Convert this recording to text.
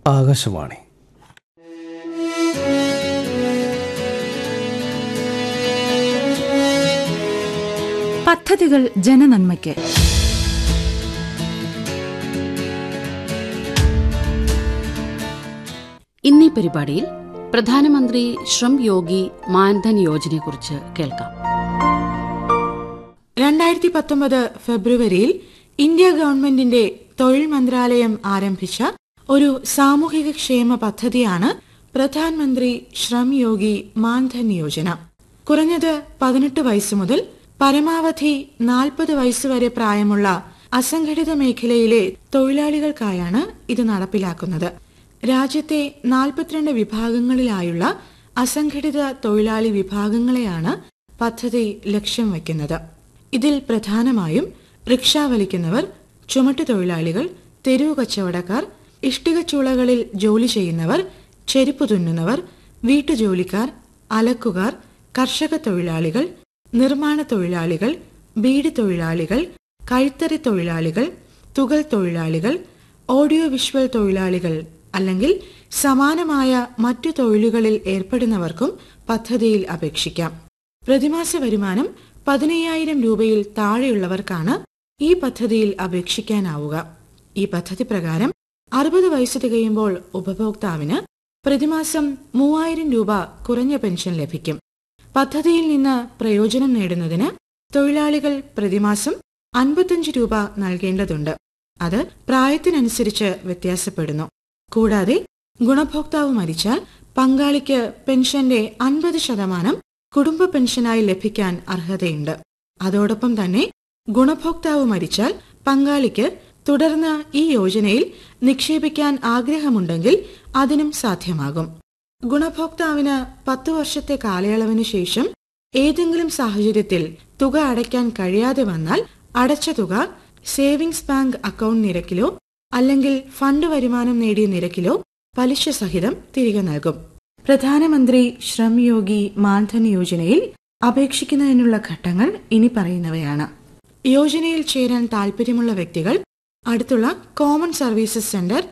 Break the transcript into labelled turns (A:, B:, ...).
A: ആകാശവാണി
B: പദ്ധതികൾ ജനനന്മയ്ക്ക്
C: ഇന്നീ പരിപാടിയിൽ പ്രധാനമന്ത്രി ശ്രം യോഗി മാൻധൻ യോജനയെക്കുറിച്ച് കേൾക്കാം
D: രണ്ടായിരത്തി പത്തൊമ്പത് ഫെബ്രുവരിയിൽ ഇന്ത്യ ഗവൺമെന്റിന്റെ തൊഴിൽ മന്ത്രാലയം ആരംഭിച്ച ഒരു സാമൂഹിക ക്ഷേമ പദ്ധതിയാണ് പ്രധാനമന്ത്രി ശ്രം യോഗി മാൻധൻ യോജന കുറഞ്ഞത് പതിനെട്ട് വയസ്സ് മുതൽ പരമാവധി നാൽപ്പത് വയസ്സുവരെ പ്രായമുള്ള അസംഘടിത മേഖലയിലെ തൊഴിലാളികൾക്കായാണ് ഇത് നടപ്പിലാക്കുന്നത് രാജ്യത്തെ നാൽപ്പത്തിരണ്ട് വിഭാഗങ്ങളിലായുള്ള അസംഘടിത തൊഴിലാളി വിഭാഗങ്ങളെയാണ് പദ്ധതി ലക്ഷ്യം വയ്ക്കുന്നത് ഇതിൽ പ്രധാനമായും റിക്ഷ വലിക്കുന്നവർ ചുമട്ടുതൊഴിലാളികൾ തെരുവു കച്ചവടക്കാർ ഇഷ്ടികച്ചൂളകളിൽ ജോലി ചെയ്യുന്നവർ ചെരുപ്പ് തുന്നുന്നവർ വീട്ടുജോലിക്കാർ അലക്കുകാർ കർഷക തൊഴിലാളികൾ നിർമ്മാണ തൊഴിലാളികൾ ബീഡി തൊഴിലാളികൾ കൈത്തറി തൊഴിലാളികൾ തുകൽ തൊഴിലാളികൾ ഓഡിയോ വിഷ്വൽ തൊഴിലാളികൾ അല്ലെങ്കിൽ സമാനമായ മറ്റു തൊഴിലുകളിൽ ഏർപ്പെടുന്നവർക്കും പദ്ധതിയിൽ അപേക്ഷിക്കാം പ്രതിമാസ വരുമാനം പതിനയ്യായിരം രൂപയിൽ താഴെയുള്ളവർക്കാണ് ഈ പദ്ധതിയിൽ അപേക്ഷിക്കാനാവുക ഈ പദ്ധതി പ്രകാരം അറുപത് വയസ്സ് തികയുമ്പോൾ ഉപഭോക്താവിന് പ്രതിമാസം മൂവായിരം രൂപ കുറഞ്ഞ പെൻഷൻ ലഭിക്കും പദ്ധതിയിൽ നിന്ന് പ്രയോജനം നേടുന്നതിന് തൊഴിലാളികൾ പ്രതിമാസം അൻപത്തഞ്ച് രൂപ നൽകേണ്ടതുണ്ട് അത് പ്രായത്തിനനുസരിച്ച് വ്യത്യാസപ്പെടുന്നു കൂടാതെ ഗുണഭോക്താവ് മരിച്ചാൽ പങ്കാളിക്ക് പെൻഷന്റെ അൻപത് ശതമാനം കുടുംബ പെൻഷനായി ലഭിക്കാൻ അർഹതയുണ്ട് അതോടൊപ്പം തന്നെ ഗുണഭോക്താവ് മരിച്ചാൽ പങ്കാളിക്ക് തുടർന്ന് ഈ യോജനയിൽ നിക്ഷേപിക്കാൻ ആഗ്രഹമുണ്ടെങ്കിൽ അതിനും സാധ്യമാകും ഗുണഭോക്താവിന് പത്തു വർഷത്തെ കാലയളവിനു ശേഷം ഏതെങ്കിലും സാഹചര്യത്തിൽ തുക അടയ്ക്കാൻ കഴിയാതെ വന്നാൽ അടച്ച തുക സേവിംഗ്സ് ബാങ്ക് അക്കൗണ്ട് നിരക്കിലോ അല്ലെങ്കിൽ ഫണ്ട് വരുമാനം നേടിയ നിരക്കിലോ പലിശ സഹിതം തിരികെ നൽകും പ്രധാനമന്ത്രി ശ്രം യോഗി മാൻധൻ യോജനയിൽ അപേക്ഷിക്കുന്നതിനുള്ള ഘട്ടങ്ങൾ ഇനി പറയുന്നവയാണ് യോജനയിൽ ചേരാൻ താൽപ്പര്യമുള്ള വ്യക്തികൾ അടുത്തുള്ള കോമൺ സർവീസസ് സെന്റർ